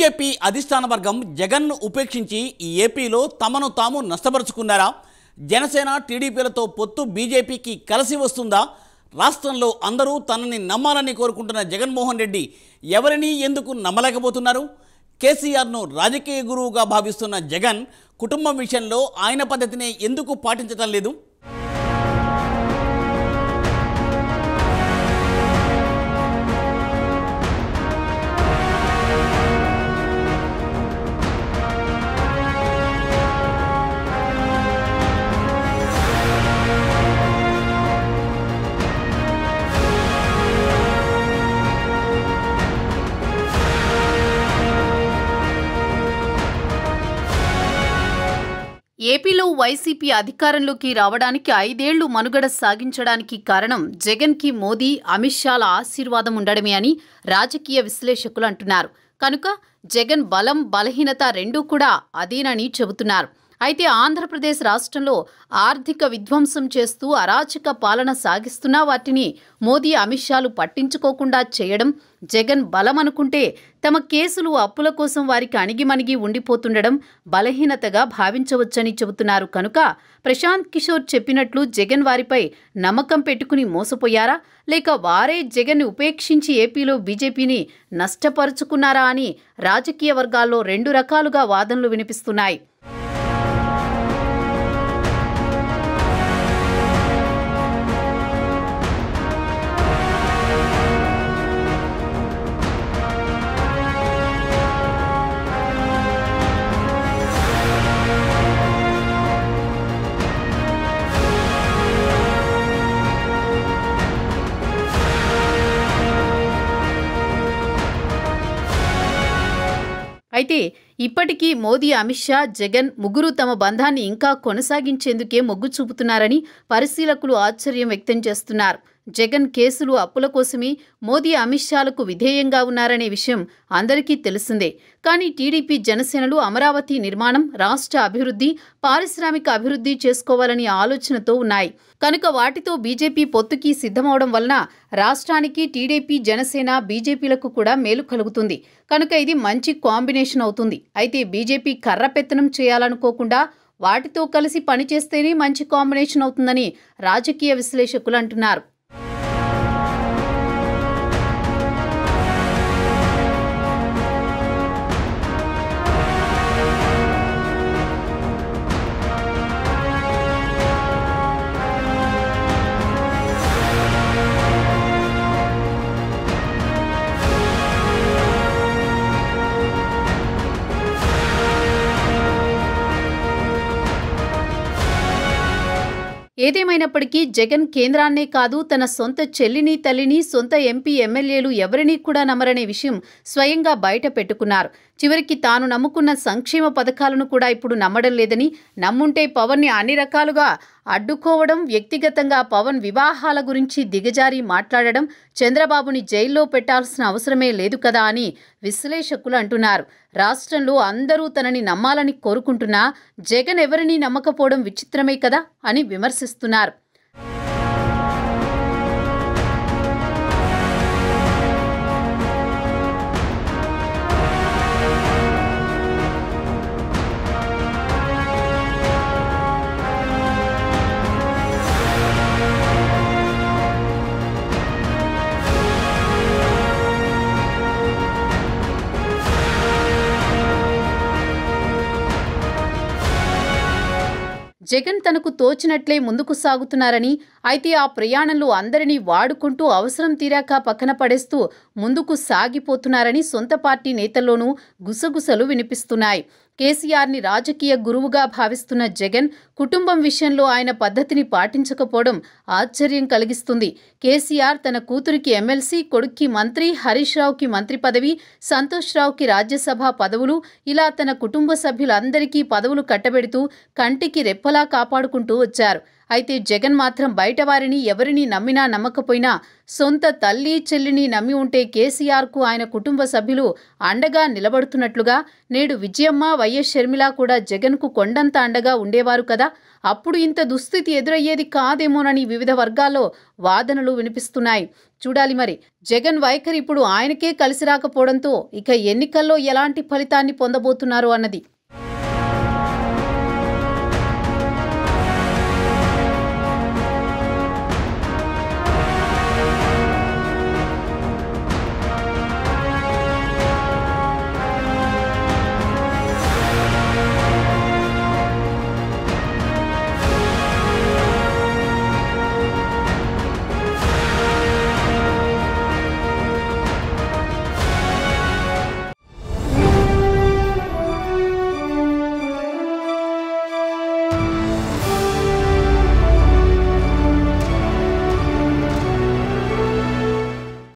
BJP అధిష్టాన వర్గం జగన్ను ఉపేక్షించి ఈ ఏపీలో తమను తాము నష్టపరుచుకున్నారా జనసేన టీడీపీలతో పొత్తు బీజేపీకి కలిసి వస్తుందా రాష్ట్రంలో అందరూ తనని నమ్మాలని కోరుకుంటున్న జగన్మోహన్ రెడ్డి ఎవరిని ఎందుకు నమ్మలేకపోతున్నారు కేసీఆర్ను రాజకీయ గురువుగా భావిస్తున్న జగన్ కుటుంబం విషయంలో ఆయన పద్ధతిని ఎందుకు పాటించటం లేదు ఏపీలో వైసీపీ అధికారంలోకి రావడానికి ఐదేళ్లు మనుగడ సాగించడానికి కారణం జగన్కి మోదీ అమిత్ షాల ఆశీర్వాదం ఉండడమే అని రాజకీయ విశ్లేషకులు అంటున్నారు కనుక జగన్ బలం బలహీనత రెండూ కూడా అదేనని చెబుతున్నారు అయితే ఆంధ్రప్రదేశ్ రాష్ట్రంలో ఆర్థిక విధ్వంసం చేస్తూ అరాచక పాలన సాగిస్తున్నా వాటిని మోదీ అమిత్ షాలు పట్టించుకోకుండా చేయడం జగన్ బలం అనుకుంటే తమ కేసులు అప్పుల కోసం వారికి అణిగిమణిగి ఉండిపోతుండడం బలహీనతగా భావించవచ్చని చెబుతున్నారు కనుక ప్రశాంత్ కిషోర్ చెప్పినట్లు జగన్ వారిపై నమ్మకం పెట్టుకుని మోసపోయారా లేక వారే జగన్ ఉపేక్షించి ఏపీలో బీజేపీని నష్టపరుచుకున్నారా అని రాజకీయ వర్గాల్లో రెండు రకాలుగా వాదనలు వినిపిస్తున్నాయి అయితే ఇప్పటికీ మోదీ అమిత్ షా జగన్ ముగ్గురు తమ బంధాన్ని ఇంకా కొనసాగించేందుకే మొగ్గు చూపుతున్నారని పరిశీలకులు ఆశ్చర్యం వ్యక్తం చేస్తున్నారు జగన్ కేసులు అప్పుల కోసమే మోదీ అమిత్ షాలకు విధేయంగా ఉన్నారనే విషయం అందరికీ తెలిసిందే కానీ టీడీపీ జనసేనలు అమరావతి నిర్మాణం రాష్ట్ర అభివృద్ధి పారిశ్రామిక అభివృద్ధి చేసుకోవాలని ఆలోచనతో ఉన్నాయి కనుక వాటితో బీజేపీ పొత్తుకి సిద్ధమవడం వలన రాష్ట్రానికి టీడీపీ జనసేన బీజేపీలకు కూడా మేలు కలుగుతుంది కనుక ఇది మంచి కాంబినేషన్ అవుతుంది అయితే బీజేపీ కర్ర పెత్తనం చేయాలనుకోకుండా వాటితో కలిసి పనిచేస్తేనే మంచి కాంబినేషన్ అవుతుందని రాజకీయ విశ్లేషకులు అంటున్నారు ఏదేమైనప్పటికీ జగన్ కేంద్రాన్నే కాదు తన సొంత చెల్లిని తల్లిని సొంత ఎంపీ ఎమ్మెల్యేలు ఎవరినీ కూడా నమ్మరనే విషయం స్వయంగా బయట పెట్టుకున్నారు చివరికి తాను నమ్ముకున్న సంక్షేమ పథకాలను కూడా ఇప్పుడు నమ్మడం లేదని నమ్ముంటే పవన్ని అన్ని రకాలుగా అడ్డుకోవడం వ్యక్తిగతంగా పవన్ వివాహాల గురించి దిగజారి మాట్లాడడం చంద్రబాబుని జైల్లో పెట్టాల్సిన అవసరమే లేదు కదా అని విశ్లేషకులు అంటున్నారు రాష్ట్రంలో అందరూ తనని నమ్మాలని కోరుకుంటున్నా జగన్ ఎవరినీ నమ్మకపోవడం విచిత్రమే కదా అని విమర్శిస్తున్నారు జగన్ తనకు తోచినట్లే ముందుకు సాగుతున్నారని అయితే ఆ ప్రయాణంలో అందరినీ వాడుకుంటూ అవసరం తీరాక పక్కన పడేస్తూ ముందుకు సాగిపోతున్నారని సొంత పార్టీ నేతల్లోనూ గుసగుసలు వినిపిస్తున్నాయి కేసీఆర్ని రాజకీయ గురువుగా భావిస్తున్న జగన్ కుటుంబం విషయంలో ఆయన పద్ధతిని పాటించకపోవడం ఆశ్చర్యం కలిగిస్తుంది కేసీఆర్ తన కూతురికి ఎమ్మెల్సీ కొడుక్కి మంత్రి హరీష్ రావుకి మంత్రి పదవి సంతోష్ రావుకి రాజ్యసభ పదవులు ఇలా తన కుటుంబ సభ్యులందరికీ పదవులు కట్టబెడుతూ కంటికి రెప్పలా కాపాడుకుంటూ వచ్చారు అయితే జగన్ మాత్రం బయట వారిని ఎవరిని నమ్మినా నమ్మకపోయినా సొంత తల్లి చెల్లిని నమ్మి ఉంటే కేసీఆర్కు ఆయన కుటుంబ సభ్యులు అండగా నిలబడుతున్నట్లుగా నేడు విజయమ్మ వైఎస్ షర్మిల కూడా జగన్కు కొండంత అండగా ఉండేవారు కదా అప్పుడు ఇంత దుస్థితి ఎదురయ్యేది కాదేమోనని వివిధ వర్గాల్లో వాదనలు వినిపిస్తున్నాయి చూడాలి మరి జగన్ వైఖరి ఇప్పుడు ఆయనకే కలిసి రాకపోవడంతో ఇక ఎన్నికల్లో ఎలాంటి ఫలితాన్ని పొందబోతున్నారు అన్నది